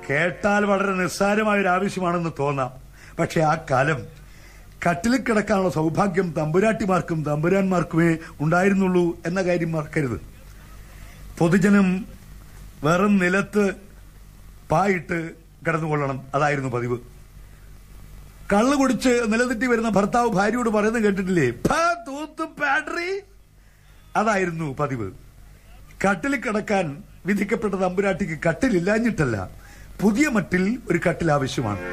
കേട്ടാൽ വളരെ നിസ്സാരമായ ഒരു ആവശ്യമാണെന്ന് തോന്നാം പക്ഷെ ആ കാലം കട്ടിലിൽ കിടക്കാനുള്ള സൗഭാഗ്യം തമ്പുരാട്ടിമാർക്കും തമ്പുരാന്മാർക്കുമേ ഉണ്ടായിരുന്നുള്ളൂ എന്ന കാര്യം മറക്കരുത് പൊതുജനം വെറും നിലത്ത് പായിട്ട് കിടന്നുകൊള്ളണം അതായിരുന്നു പതിവ് കള്ളു കുടിച്ച് നിലതെറ്റി വരുന്ന ഭർത്താവ് ഭാര്യയോട് പറയുന്നത് കേട്ടിട്ടില്ലേ "ഫാ, തൂത്തും പാഡറി അതായിരുന്നു പതിവ് കട്ടിൽ കിടക്കാൻ വിധിക്കപ്പെട്ട തമ്പുരാട്ടിക്ക് കട്ടിലില്ലാഞ്ഞിട്ടല്ല പുതിയ മട്ടിൽ ഒരു കട്ടിൽ ആവശ്യമാണ്